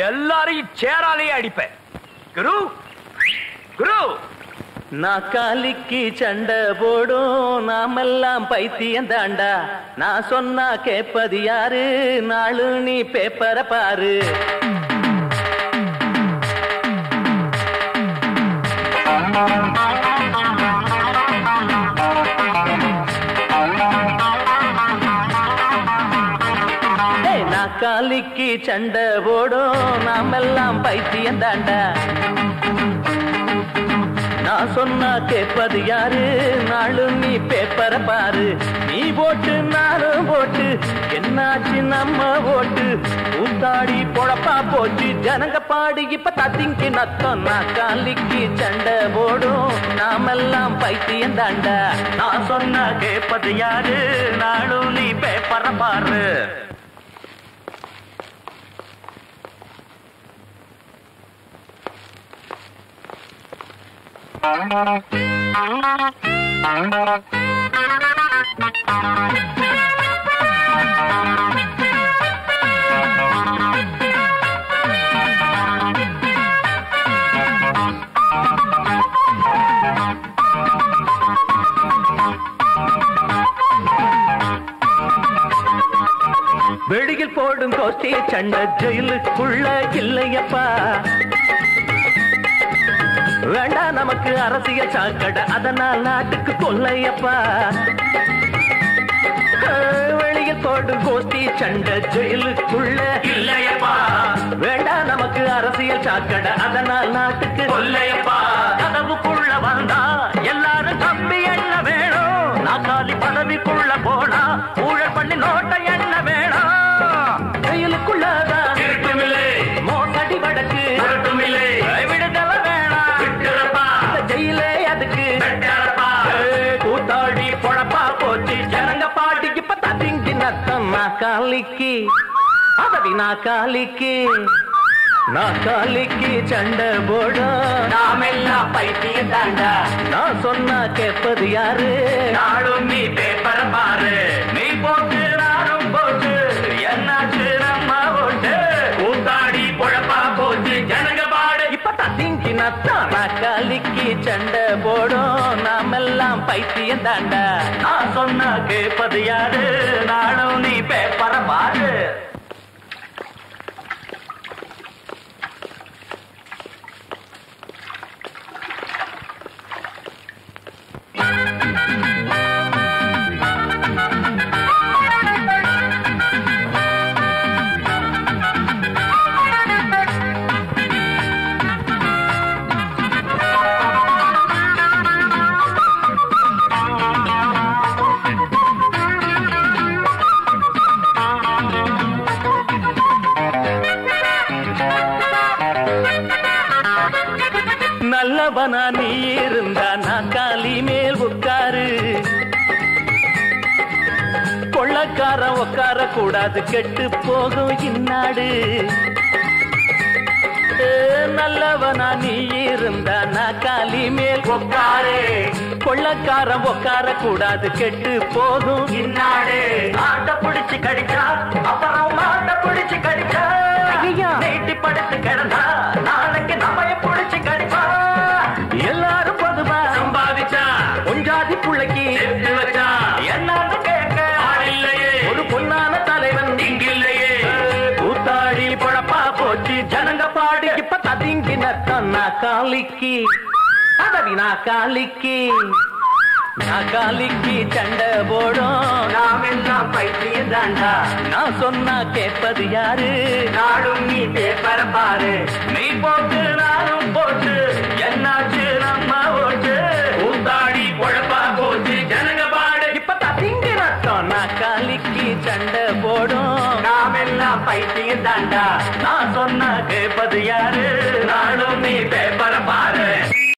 எல்லாரையும் சேராலேயே அடிப்பேன் குரு குரு நாக்காலிக்கு சண்டை போடும் நாமெல்லாம் பைத்தியம் தாண்டா நான் சொன்னா கேப்பது யாரு நாளு நீ பேப்பரை பாரு ஏய், நாக்காலிக்கு சண்டை போடும் நாமெல்லாம் பைத்தியம் தாண்டா நான் சொன்னா கேட்பது யாரு நாளும் நீ பேப்பரை பாரு நீ போட்டு நானும் போட்டு என்னாச்சு நம்ம ஓட்டு ஊத்தாடி பொழப்பா போச்சு ஜனங்க பாடி இப்ப தத்திங்கி நத்தம் நான் காலிக்கு சண்டை போடும் நாமெல்லாம் பைத்தியம் தாண்டா நான் சொன்னா கேட்பது யாரு நாளும் நீ பேப்பரை பாரு வெளியில் போடும் கோஷ்டி சண்டை ஜெயிலுக்குள்ள இல்லையப்பா வேண்டாம் நமக்கு அரசியல் சாக்கடை அதனால் நாட்டுக்கு கொல்லையப்பா வெளியில் போடும் கோஷ்டி சண்டை ஜெயிலுக்குள்ள இல்லையப்பா வேண்டாம் நமக்கு அரசியல் சாக்கடை அதனால் நாட்டுக்கு கொல்லையப்பா கதவுக்குள்ள வந்தா எல்லாரும் கம்பி எண்ண வேணும் நாக்காலி பதவிக்குள்ள போனா ஊழல் பண்ணி நோட்டை எண்ண வேணும் ஜெயிலுக்குள்ளதான் மோசடி வடக்கு விடுதலை வேணாம் இந்த ஜெயிலே அதுக்கு ஏய், கூத்தாடி பொழப்பா போச்சு ஜனங்க பாட்டிக்கு இப்ப ததிங்கி நத்தம் நாக்காலிக்கு பதவி நாக்காலிக்கு நாக்காலிக்கு சண்டை போடும் நாமெல்லாம் பைத்தியம் தாண்டா நான் சொன்னா கேட்பது யாரு நாளும் நீ பேப்பரை பாரு நீ போட்டு நானும் போட்டு என்னாச்சு நம்ம ஓட்டு கூத்தாடி பொழப்பா போச்சு ஜனங்க பாடு இப்ப தத்திங்கி நத்தான் நாக்காலிக்கு சண்டை போடும் நாமெல்லாம் பைத்தியம் தாண்டா நான் சொன்னா கேட்பது யாரு நாளும் நீ பேப்பரை பாரு நல்லவனா நீ இருந்தா நான் காலி மேல் உட்காரு கொள்ளக்காரன் உட்கார கூடாது கெட்டு போகும் இந்நாடு ஏ, நல்லவனா நீ இருந்தா நான் காலி மேல் உட்காரு கொள்ளக்காரன் உட்கார கூடாது கெட்டு போகும் இந்நாடு ஆட்ட பிடிச்சு கடிச்சா அப்புறம் மாட்ட பிடிச்சு கடிச்சா நீட்டி படுத்து கிடந்தா நாளைக்கு நம்மைய பிடிச்சு கடிப்பா எல்லாரும் பொதுவா சம்பாதிச்சா பொஞ்சாதி புள்ளைக்கு எடுத்து வச்சா என்னன்னு கேட்க இல்லையே ஒரு பொன்னான தலைவன் இங்கில்லையே கூத்தாடி பழப்பா போச்சு ஜனங்க பாடி இப்ப ததிங்கி நத்தம் காலிக்கு பதவி காலிக்கு நாக்காலிக்கு சண்டை போடும் நாம் எல்லாம் பைத்தியம் தாண்டா நான் சொன்னா கேட்பது யாரு நாடும் நீ பேப்பர பாரு நீ போட்டு நானும் போட்டு என்னாச்சு நம்ம ஓட்டு ஊத்தாடி குழப்பா போச்சு ஜனங்க பாடு இப்ப தப்பிங்க ரத்தம் நாக்காலிக்கு சண்டை போடும் நாம் எல்லாம் பைத்தியம் தாண்டா நான் சொன்னா கேட்பது யாரு நாடும் நீ பேப்பர பாரு